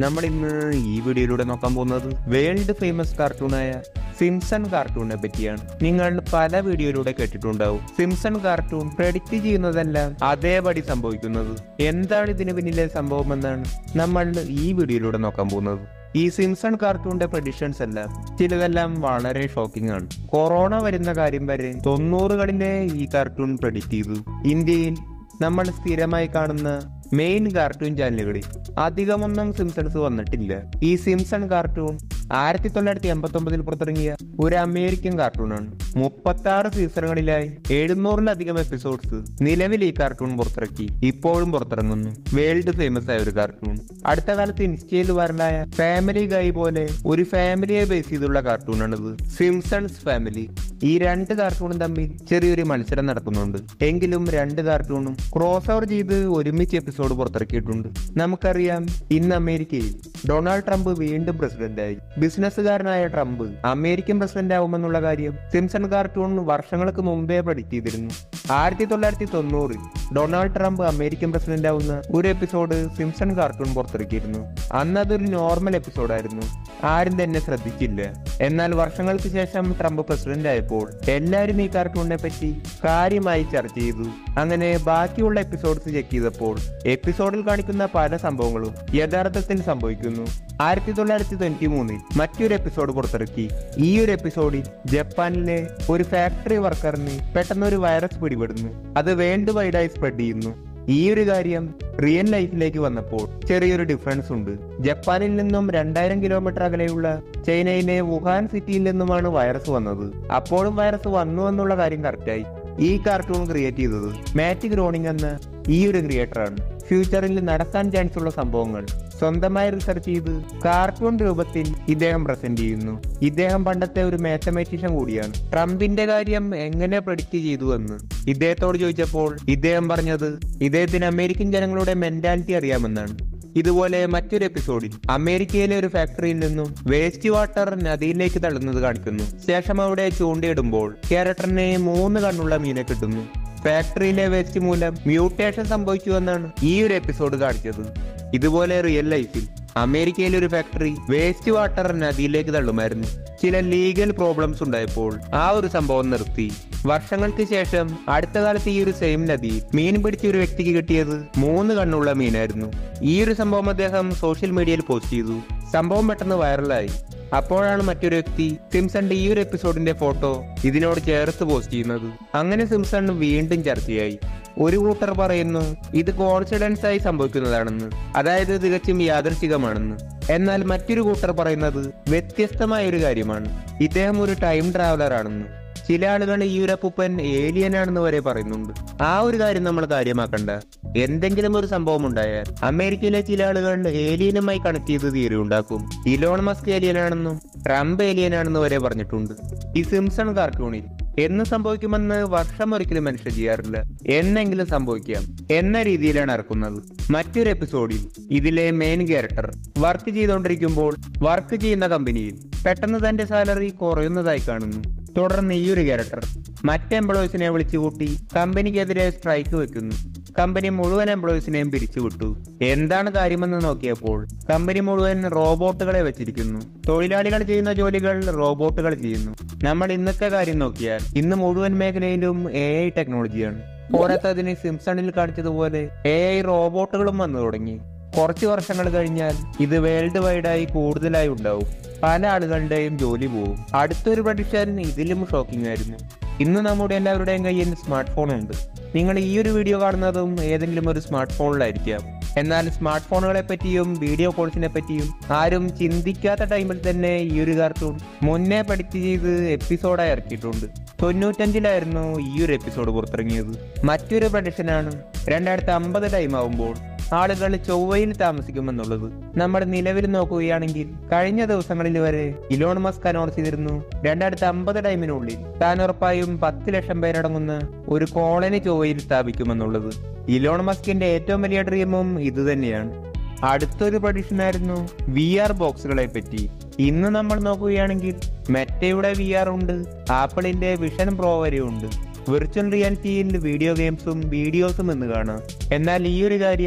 നമ്മൾ ഇന്ന് ഈ വീഡിയോയിലൂടെ നോക്കാൻ പോകുന്നത് വേൾഡ് ഫേമസ് കാർട്ടൂണായ സിംസൺ കാർട്ടൂണിനെ പറ്റിയാണ് നിങ്ങൾ പല വീഡിയോയിലൂടെ കേട്ടിട്ടുണ്ടാവും സിംസൺ കാർട്ടൂൺ പ്രെഡിക്റ്റ് ചെയ്യുന്നതെല്ലാം അതേപടി സംഭവിക്കുന്നത് എന്താണ് ഇതിന് പിന്നിലെ സംഭവമെന്നാണ് നമ്മൾ ഈ വീഡിയോയിലൂടെ നോക്കാൻ പോകുന്നത് ഈ സിംസൺ കാർട്ടൂണിന്റെ പ്രഡിഷൻസ് എല്ലാം ചിലതെല്ലാം വളരെ ഷോക്കിംഗ് ആണ് കൊറോണ വരുന്ന കാര്യം വരെ തൊണ്ണൂറുകളിലെ ഈ കാർട്ടൂൺ പ്രഡിക്റ്റ് ചെയ്തു ഇന്ത്യയിൽ നമ്മൾ സ്ഥിരമായി കാണുന്ന മെയിൻ കാർട്ടൂൺ ചാനലുകളിൽ അധികമൊന്നും സിംസൺസ് വന്നിട്ടില്ല ഈ സിംസൺ കാർട്ടൂൺ ആയിരത്തി തൊള്ളായിരത്തി എൺപത്തി ഒമ്പതിൽ പുറത്തിറങ്ങിയ ഒരു അമേരിക്കൻ കാർട്ടൂണാണ് മുപ്പത്തി ആറ് സീസണുകളിലായി എഴുന്നൂറിലധികം എപ്പിസോഡ്സ് നിലവിൽ ഈ കാർട്ടൂൺ പുറത്തിറക്കി ഇപ്പോഴും പുറത്തിറങ്ങുന്നു വേൾഡ് ഫേമസ് ആയ ഒരു കാർട്ടൂൺ അടുത്ത കാലത്ത് ഇൻസ്റ്റയിൽ വരലായ ഫാമിലി ഗൈ പോലെ ഒരു ഫാമിലിയെ ബേസ് ചെയ്തുള്ള കാർട്ടൂണാണിത് സിംസൺസ് ഫാമിലി ഈ രണ്ട് കാർട്ടൂണും തമ്മിൽ ചെറിയൊരു മത്സരം നടക്കുന്നുണ്ട് എങ്കിലും രണ്ട് കാർട്ടൂണും ക്രോസ് ഓവർ ചെയ്ത് ഒരുമിച്ച് എപ്പിസോഡ് പുറത്തിറക്കിയിട്ടുണ്ട് നമുക്കറിയാം ഇന്ന് അമേരിക്കയിൽ ഡൊണാൾഡ് ട്രംപ് വീണ്ടും പ്രസിഡന്റായി ബിസിനസ്സുകാരനായ ട്രംപ് അമേരിക്കൻ പ്രസിഡന്റ് ആവുമെന്നുള്ള കാര്യം സിംസൺ കാർട്ടൂൺ വർഷങ്ങൾക്ക് മുമ്പേ പ്രഡിക്റ്റ് ചെയ്തിരുന്നു ആയിരത്തി തൊള്ളായിരത്തി തൊണ്ണൂറിൽ ഡൊണാൾഡ് ട്രംപ് അമേരിക്കൻ പ്രസിഡന്റ് ആവുന്ന ഒരു എപ്പിസോഡ് സിംസൺ കാർട്ടൂൺ പുറത്തിറക്കിയിരുന്നു അന്ന് അതൊരു നോർമൽ എപ്പിസോഡായിരുന്നു ആരും തന്നെ ശ്രദ്ധിച്ചില്ല എന്നാൽ വർഷങ്ങൾക്ക് ശേഷം ട്രംപ് പ്രസിഡന്റ് ആയപ്പോൾ എല്ലാവരും ഈ കാർട്ടൂണിനെ പറ്റി കാര്യമായി ചർച്ച ചെയ്തു അങ്ങനെ ബാക്കിയുള്ള എപ്പിസോഡ്സ് ചെക്ക് ചെയ്തപ്പോൾ എപ്പിസോഡിൽ കാണിക്കുന്ന പല സംഭവങ്ങളും യഥാർത്ഥത്തിൽ സംഭവിക്കുന്നു ആയിരത്തി തൊള്ളായിരത്തി തൊണ്ണൂറ്റി മൂന്നിൽ മറ്റൊരു എപ്പിസോഡ് പുറത്തിറക്കി ഈ ഒരു എപ്പിസോഡിൽ ജപ്പാനിലെ ഒരു ഫാക്ടറി വർക്കറിന് പെട്ടെന്ന് ഒരു വൈറസ് പിടിപെടുന്നു അത് വേൾഡ് വൈഡായി സ്പ്രെഡ് ചെയ്യുന്നു ഈ ഒരു കാര്യം റിയൽ ലൈഫിലേക്ക് വന്നപ്പോൾ ചെറിയൊരു ഡിഫറൻസ് ഉണ്ട് ജപ്പാനിൽ നിന്നും രണ്ടായിരം കിലോമീറ്റർ അകലെയുള്ള ചൈനയിലെ വുഹാൻ സിറ്റിയിൽ നിന്നുമാണ് വൈറസ് വന്നത് അപ്പോഴും വൈറസ് വന്നു എന്നുള്ള കാര്യം കറക്റ്റായി ഈ കാർട്ടൂൺ ക്രിയേറ്റ് ചെയ്തത് മാറ്റ് ഗ്രോണിംഗ് എന്ന ഈ ഒരു ക്രിയേറ്ററാണ് ഫ്യൂച്ചറിൽ നടക്കാൻ ചാൻസ് ഉള്ള സംഭവങ്ങൾ സ്വന്തമായി റിസർച്ച് ചെയ്ത് കാർട്ടൂൺ രൂപത്തിൽ ഇദ്ദേഹം പ്രസന്റ് ചെയ്യുന്നു ഇദ്ദേഹം പണ്ടത്തെ ഒരു മാത്തമാറ്റീഷ്യൻ കൂടിയാണ് ട്രംപിന്റെ കാര്യം എങ്ങനെ പ്രഡിക്റ്റ് ചെയ്തു എന്ന് ഇദ്ദേഹത്തോട് ചോദിച്ചപ്പോൾ ഇദ്ദേഹം പറഞ്ഞത് ഇദ്ദേഹത്തിന് അമേരിക്കൻ ജനങ്ങളുടെ മെന്റാലിറ്റി അറിയാമെന്നാണ് ഇതുപോലെ മറ്റൊരു എപ്പിസോഡിൽ അമേരിക്കയിലെ ഒരു ഫാക്ടറിയിൽ നിന്നും വേസ്റ്റ് വാട്ടർ നദിയിലേക്ക് തള്ളുന്നത് കാണിക്കുന്നു ശേഷം അവിടെ ചൂണ്ടയിടുമ്പോൾ ക്യാരക്ടറിനെ മൂന്ന് കണ്ണുള്ള മീനെ കിട്ടുന്നു ഫാക്ടറിയിലെ വേസ്റ്റ് മൂലം മ്യൂട്ടേഷൻ സംഭവിച്ചു എന്നാണ് ഈ ഒരു എപ്പിസോഡ് കാണിച്ചത് ഇതുപോലെ റിയൽ ലൈഫിൽ അമേരിക്കയിലെ ഒരു ഫാക്ടറി വേസ്റ്റ് വാട്ടർ നദിയിലേക്ക് തള്ളുമായിരുന്നു ചില ലീഗൽ പ്രോബ്ലംസ് ഉണ്ടായപ്പോൾ ആ ഒരു സംഭവം നിർത്തി വർഷങ്ങൾക്ക് ശേഷം അടുത്ത കാലത്ത് ഈ ഒരു സെയിം നദി മീൻ പിടിച്ച ഒരു വ്യക്തിക്ക് കിട്ടിയത് മൂന്ന് കണ്ണുള്ള മീനായിരുന്നു ഈ ഒരു സംഭവം അദ്ദേഹം സോഷ്യൽ മീഡിയയിൽ പോസ്റ്റ് ചെയ്തു സംഭവം പെട്ടെന്ന് വൈറലായി അപ്പോഴാണ് മറ്റൊരു വ്യക്തി സിംസന്റെ ഈ ഒരു എപ്പിസോഡിന്റെ ഫോട്ടോ ഇതിനോട് ചേർത്ത് പോസ്റ്റ് ചെയ്യുന്നത് അങ്ങനെ സിംസൺ വീണ്ടും ചർച്ചയായി ഒരു കൂട്ടർ പറയുന്നു ഇത് കോൺസിഡൻസ് ആയി സംഭവിക്കുന്നതാണെന്ന് അതായത് തികച്ചും യാദൃശികമാണെന്ന് എന്നാൽ മറ്റൊരു കൂട്ടർ പറയുന്നത് വ്യത്യസ്തമായ ഒരു കാര്യമാണ് ഇദ്ദേഹം ഒരു ടൈം ട്രാവലർ ആണെന്ന് ചില ആളുകൾ ഈ ഒരു അപ്പൂപ്പൻ ഏലിയൻ ആണെന്ന് വരെ പറയുന്നുണ്ട് ആ ഒരു കാര്യം നമ്മൾ കാര്യമാക്കണ്ട എന്തെങ്കിലും ഒരു സംഭവം ഉണ്ടായാൽ അമേരിക്കയിലെ ചില ആളുകൾ ഏലിയനുമായി കണക്ട് ചെയ്ത് തിയറി ഉണ്ടാക്കും ഇലോൺ മസ്ക് ഏലിയൻ ആണെന്നും ട്രംപ് ഏലിയൻ ആണെന്ന് വരെ പറഞ്ഞിട്ടുണ്ട് ഈ സിംസൺ കാർട്ടൂണിൽ എന്ന് സംഭവിക്കുമെന്ന് വർഷം ഒരിക്കലും മനുഷ്യർ ചെയ്യാറില്ല എന്നെങ്കിലും സംഭവിക്കാം എന്ന രീതിയിലാണ് ഇറക്കുന്നത് മറ്റൊരു എപ്പിസോഡിൽ ഇതിലെ മെയിൻ ക്യാരക്ടർ വർക്ക് ചെയ്തുകൊണ്ടിരിക്കുമ്പോൾ വർക്ക് ചെയ്യുന്ന കമ്പനിയിൽ പെട്ടെന്ന് തന്റെ സാലറി കുറയുന്നതായി കാണുന്നു തുടർന്ന് ഈ ഒരു ക്യാരക്ടർ മറ്റ് എംപ്ലോയീസിനെ വിളിച്ചു കൂട്ടി കമ്പനിക്കെതിരെ സ്ട്രൈക്ക് വെക്കുന്നു കമ്പനി മുഴുവൻ എംപ്ലോയീസിനെയും പിരിച്ചുവിട്ടു എന്താണ് കാര്യമെന്ന് നോക്കിയപ്പോൾ കമ്പനി മുഴുവൻ റോബോട്ടുകളെ വെച്ചിരിക്കുന്നു തൊഴിലാളികൾ ചെയ്യുന്ന ജോലികൾ റോബോട്ടുകൾ ചെയ്യുന്നു നമ്മൾ ഇന്നത്തെ കാര്യം നോക്കിയാൽ ഇന്ന് മുഴുവൻ മേഖലയിലും എ ഐ ടെക്നോളജിയാണ് പോരാത്തതിന് സിംസണിൽ കാണിച്ചതുപോലെ എ ഐ റോബോട്ടുകളും വന്നു തുടങ്ങി കുറച്ച് വർഷങ്ങൾ കഴിഞ്ഞാൽ ഇത് വേൾഡ് വൈഡായി കൂടുതലായി ഉണ്ടാവും പല ആളുകളുടെയും ജോലി പോവും അടുത്തൊരു പ്രഡിക്ഷൻ ഇതിലും ഷോക്കിംഗ് ആയിരുന്നു ഇന്ന് നമ്മുടെ എല്ലാവരുടെയും കയ്യിൽ സ്മാർട്ട് ഫോൺ ഉണ്ട് നിങ്ങൾ ഈ ഒരു വീഡിയോ കാണുന്നതും ഏതെങ്കിലും ഒരു സ്മാർട്ട് ഫോണിലായിരിക്കാം എന്നാൽ സ്മാർട്ട് ഫോണുകളെ പറ്റിയും വീഡിയോ കോൾസിനെ പറ്റിയും ആരും ചിന്തിക്കാത്ത ടൈമിൽ തന്നെ ഈ ഒരു കാർട്ടൂൺ മുന്നേ പഠിച്ച് ചെയ്ത് എപ്പിസോഡായി ഇറക്കിയിട്ടുണ്ട് തൊണ്ണൂറ്റഞ്ചിലായിരുന്നു ഈ ഒരു എപ്പിസോഡ് പുറത്തിറങ്ങിയത് മറ്റൊരു പ്രഡിക്ഷനാണ് രണ്ടായിരത്തി അമ്പത് ടൈം ആവുമ്പോൾ ആളുകൾ ചൊവ്വയിൽ താമസിക്കുമെന്നുള്ളത് നമ്മൾ നിലവിൽ നോക്കുകയാണെങ്കിൽ കഴിഞ്ഞ ദിവസങ്ങളിൽ വരെ ഇലോൺ മസ്ക് അനൗൺസ് ചെയ്തിരുന്നു രണ്ടായിരത്തി അമ്പത് ടൈമിനുള്ളിൽ താൻ ഉറപ്പായും പത്ത് ലക്ഷം പേരടങ്ങുന്ന ഒരു കോളനി ചൊവ്വയിൽ സ്ഥാപിക്കുമെന്നുള്ളത് ഇലോൺ മസ്കിന്റെ ഏറ്റവും വലിയ ഡ്രീമും ഇത് തന്നെയാണ് അടുത്തൊരു പ്രഡിഷൻ ആയിരുന്നു വി ആർ ബോക്സുകളെ പറ്റി ഇന്ന് നമ്മൾ നോക്കുകയാണെങ്കിൽ മെറ്റയുടെ വി ആർ ഉണ്ട് ആപ്പിളിന്റെ വിഷൻ പ്രോ വരെ ഉണ്ട് വിർച്വൽ റിയാലിറ്റിയിൽ വീഡിയോ ഗെയിംസും വീഡിയോസും എന്ന് കാണാം എന്നാൽ ഈ ഒരു കാര്യം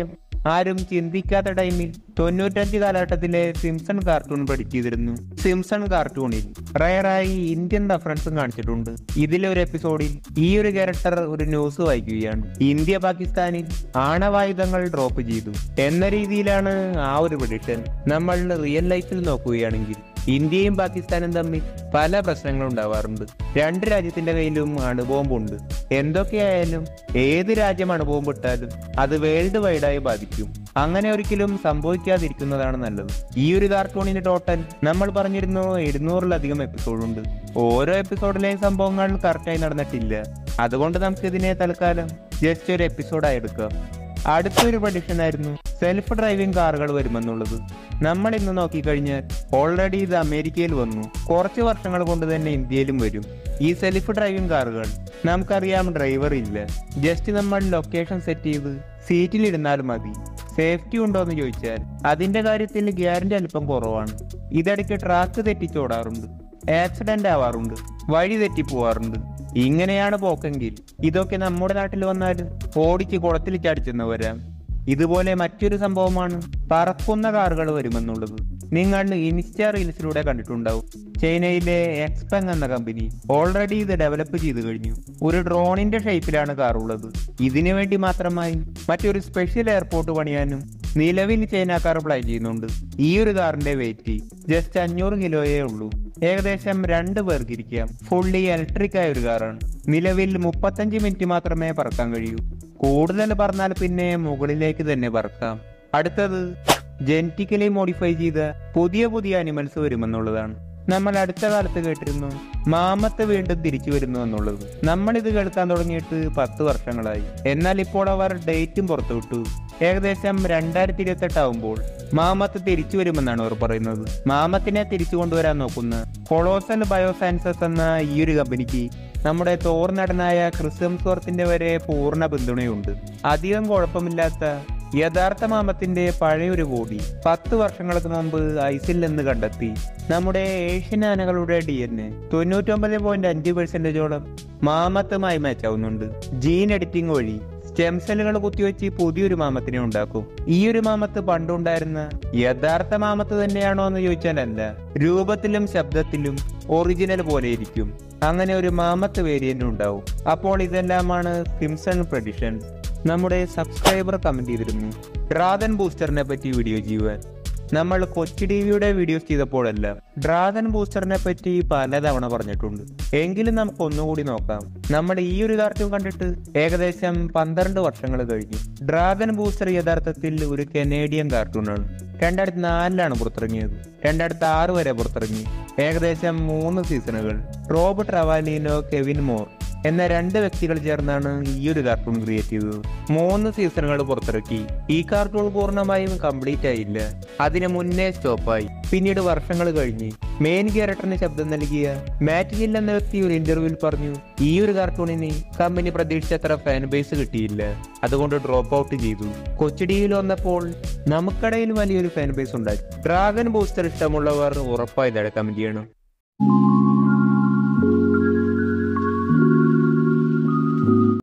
ആരും ചിന്തിക്കാത്ത ടൈമിൽ തൊണ്ണൂറ്റഞ്ച് കാലഘട്ടത്തിലെ സിംസൺ കാർട്ടൂൺ പ്രഡിക്റ്റ് ചെയ്തിരുന്നു സിംസൺ കാർട്ടൂണിൽ റയറായി ഇന്ത്യൻ റെഫറൻസും കാണിച്ചിട്ടുണ്ട് ഇതിലെ ഒരു എപ്പിസോഡിൽ ഈ ഒരു ക്യാരക്ടർ ഒരു ന്യൂസ് വായിക്കുകയാണ് ഇന്ത്യ പാകിസ്ഥാനിൽ ആണവായുധങ്ങൾ ഡ്രോപ്പ് ചെയ്തു എന്ന രീതിയിലാണ് ആ ഒരു പ്രഡിക്ഷൻ നമ്മൾ റിയൽ ലൈഫിൽ നോക്കുകയാണെങ്കിൽ ഇന്ത്യയും പാകിസ്ഥാനും തമ്മിൽ പല പ്രശ്നങ്ങളും ഉണ്ടാവാറുണ്ട് രണ്ട് രാജ്യത്തിന്റെ കയ്യിലും അണുബോംബുണ്ട് എന്തൊക്കെയായാലും ഏത് രാജ്യം അണുബോംബ് ഇട്ടാലും അത് വേൾഡ് വൈഡായി ബാധിക്കും അങ്ങനെ ഒരിക്കലും സംഭവിക്കാതിരിക്കുന്നതാണ് നല്ലത് ഈ ഒരു കാർട്ടൂണിന്റെ ടോട്ടൽ നമ്മൾ പറഞ്ഞിരുന്നു എഴുന്നൂറിലധികം എപ്പിസോഡുണ്ട് ഓരോ എപ്പിസോഡിലെയും സംഭവങ്ങൾ കറക്റ്റായി നടന്നിട്ടില്ല അതുകൊണ്ട് നമുക്ക് ഇതിനെ തൽക്കാലം ജസ്റ്റ് ഒരു എപ്പിസോഡായി എടുക്കാം അടുത്തൊരു പ്രഡിക്ഷൻ ആയിരുന്നു സെൽഫ് ഡ്രൈവിംഗ് കാറുകൾ വരുമെന്നുള്ളത് നമ്മൾ ഇന്ന് നോക്കിക്കഴിഞ്ഞാൽ ഓൾറെഡി ഇത് അമേരിക്കയിൽ വന്നു കുറച്ച് വർഷങ്ങൾ കൊണ്ട് തന്നെ ഇന്ത്യയിലും വരും ഈ സെൽഫ് ഡ്രൈവിംഗ് കാറുകൾ നമുക്കറിയാം ഡ്രൈവർ ഇല്ല ജസ്റ്റ് നമ്മൾ ലൊക്കേഷൻ സെറ്റ് ചെയ്ത് സീറ്റിലിരുന്നാൽ മതി സേഫ്റ്റി ഉണ്ടോ എന്ന് ചോദിച്ചാൽ അതിന്റെ കാര്യത്തിൽ ഗ്യാരണ്ടി അല്പം കുറവാണ് ഇടയ്ക്ക് ട്രാക്ക് തെറ്റിച്ചോടാറുണ്ട് ആക്സിഡന്റ് ആവാറുണ്ട് വഴി തെറ്റി പോവാറുണ്ട് ഇങ്ങനെയാണ് പോക്കെങ്കിൽ ഇതൊക്കെ നമ്മുടെ നാട്ടിൽ വന്നാൽ ഓടിച്ച് കുളത്തിൽ ചാടിച്ചെന്ന് വരാം ഇതുപോലെ മറ്റൊരു സംഭവമാണ് പറക്കുന്ന കാറുകൾ വരുമെന്നുള്ളത് നിങ്ങൾ ഇൻസ്റ്റാ റീൽസിലൂടെ കണ്ടിട്ടുണ്ടാവും ചൈനയിലെ എക്സ്പെങ് എന്ന കമ്പനി ഓൾറെഡി ഇത് ഡെവലപ്പ് ചെയ്തു കഴിഞ്ഞു ഒരു ഡ്രോണിന്റെ ഷേപ്പിലാണ് കാർ ഉള്ളത് ഇതിനു വേണ്ടി മാത്രമായി മറ്റൊരു സ്പെഷ്യൽ എയർപോർട്ട് പണിയാനും നിലവിൽ ചൈനക്കാർ പ്ലാൻ ചെയ്യുന്നുണ്ട് ഈ ഒരു കാറിന്റെ വെയിറ്റ് ജസ്റ്റ് അഞ്ഞൂറ് കിലോയേ ഉള്ളൂ ഏകദേശം രണ്ട് പേർക്ക് ഇരിക്കാം ഫുള്ളി ഇലക്ട്രിക് ആയ ഒരു കാറാണ് നിലവിൽ മുപ്പത്തഞ്ച് മിനിറ്റ് മാത്രമേ പറക്കാൻ കഴിയൂ കൂടുതൽ പറഞ്ഞാൽ പിന്നെ മുകളിലേക്ക് തന്നെ പറക്കാം അടുത്തത് ജനറ്റിക്കലി മോഡിഫൈ ചെയ്ത പുതിയ പുതിയ അനിമൽസ് വരുമെന്നുള്ളതാണ് നമ്മൾ അടുത്ത കാലത്ത് കേട്ടിരുന്നു മാമത്ത് വീണ്ടും തിരിച്ചു വരുന്നു എന്നുള്ളത് നമ്മൾ ഇത് കേൾക്കാൻ തുടങ്ങിയിട്ട് പത്ത് വർഷങ്ങളായി എന്നാൽ ഇപ്പോൾ അവർ ഡേറ്റും പുറത്തുവിട്ടു ഏകദേശം രണ്ടായിരത്തി ഇരുപത്തെട്ട് ആവുമ്പോൾ മാമത്ത് തിരിച്ചു വരുമെന്നാണ് അവർ പറയുന്നത് മാമത്തിനെ തിരിച്ചു കൊണ്ടുവരാൻ നോക്കുന്ന കൊളോസൽ ബയോസയൻസസ് എന്ന ഈ ഒരു കമ്പനിക്ക് നമ്മുടെ തോർ നടനായ ക്രിസ്തംസ്വർത്തിന്റെ വരെ പൂർണ്ണ പിന്തുണയുണ്ട് അധികം കുഴപ്പമില്ലാത്ത യഥാർത്ഥ മാമത്തിന്റെ പഴയൊരു ബോഡി പത്ത് വർഷങ്ങൾക്ക് മുമ്പ് ഐസിൽ നിന്ന് കണ്ടെത്തി നമ്മുടെ ഏഷ്യൻ ആനകളുടെ ഡി എൻ എ തൊണ്ണൂറ്റൊമ്പത് പോയിന്റ് അഞ്ച് പെർസെന്റേജോളം മാമത്തുമായി മാച്ച് ആവുന്നുണ്ട് ജീൻ എഡിറ്റിംഗ് വഴി സ്റ്റെം സെല്ലുകൾ കുത്തിവെച്ച് പുതിയൊരു മാമത്തിനെ ഉണ്ടാക്കും ഈ ഒരു മാമത്ത് പണ്ടുണ്ടായിരുന്ന യഥാർത്ഥ മാമത്ത് തന്നെയാണോ എന്ന് ചോദിച്ചാലല്ല രൂപത്തിലും ശബ്ദത്തിലും ഒറിജിനൽ പോലെ ഇരിക്കും അങ്ങനെ ഒരു മാമത്ത് വേരിയന്റ് ഉണ്ടാവും അപ്പോൾ ഇതെല്ലാമാണ് സിംസൺ പ്രഡിഷൻ നമ്മുടെ സബ്സ്ക്രൈബർ കമന്റ് ചെയ്തിരുന്നു ഡ്രാഗൺ ബൂസ്റ്ററിനെ പറ്റി വീഡിയോ ചെയ്യുവാൻ നമ്മൾ കൊച്ചു ടി വിയുടെ വീഡിയോസ് ചെയ്തപ്പോഴല്ല ഡ്രാഗൺ ബൂസ്റ്ററിനെ പറ്റി പലതവണ പറഞ്ഞിട്ടുണ്ട് എങ്കിലും നമുക്ക് ഒന്നുകൂടി നോക്കാം നമ്മൾ ഈ ഒരു കാർട്ടൂൺ കണ്ടിട്ട് ഏകദേശം പന്ത്രണ്ട് വർഷങ്ങൾ കഴിഞ്ഞു ഡ്രാഗൺ ബൂസ്റ്റർ യഥാർത്ഥത്തിൽ ഒരു കനേഡിയൻ കാർട്ടൂണാണ് രണ്ടായിരത്തി നാലിലാണ് പുറത്തിറങ്ങിയത് രണ്ടായിരത്തി ആറ് വരെ പുറത്തിറങ്ങി ഏകദേശം മൂന്ന് സീസണുകൾ റോബർട്ട് റവാലിനോ കെവിൻ മോർ എന്ന രണ്ട് വ്യക്തികൾ ചേർന്നാണ് ഈ ഒരു കാർട്ടൂൺ ക്രിയേറ്റ് ചെയ്തത് മൂന്ന് സീസണുകൾ പുറത്തിറക്കി ഈ കാർട്ടൂൺ പൂർണ്ണമായും കംപ്ലീറ്റ് ആയില്ല അതിന് മുന്നേ സ്റ്റോപ്പായി പിന്നീട് വർഷങ്ങൾ കഴിഞ്ഞ് മെയിൻ ക്യാരക്ടറിന് ശബ്ദം നൽകിയ മാറ്റ് ഹിൽ എന്ന വ്യക്തി ഒരു ഇന്റർവ്യൂവിൽ പറഞ്ഞു ഈ ഒരു കാർട്ടൂണിന് കമ്പനി പ്രതീക്ഷിച്ചത്ര ഫാൻ ബേസ് കിട്ടിയില്ല അതുകൊണ്ട് ഡ്രോപ്പ് ഔട്ട് ചെയ്തു കൊച്ചടിയിൽ വന്നപ്പോൾ നമുക്കിടയിൽ വലിയൊരു ഫാൻ ബേസ് ഉണ്ടായി ഡ്രാഗൺ ബൂസ്റ്റർ ഇഷ്ടമുള്ളവർ ഉറപ്പായി കമന്റ് ചെയ്യണം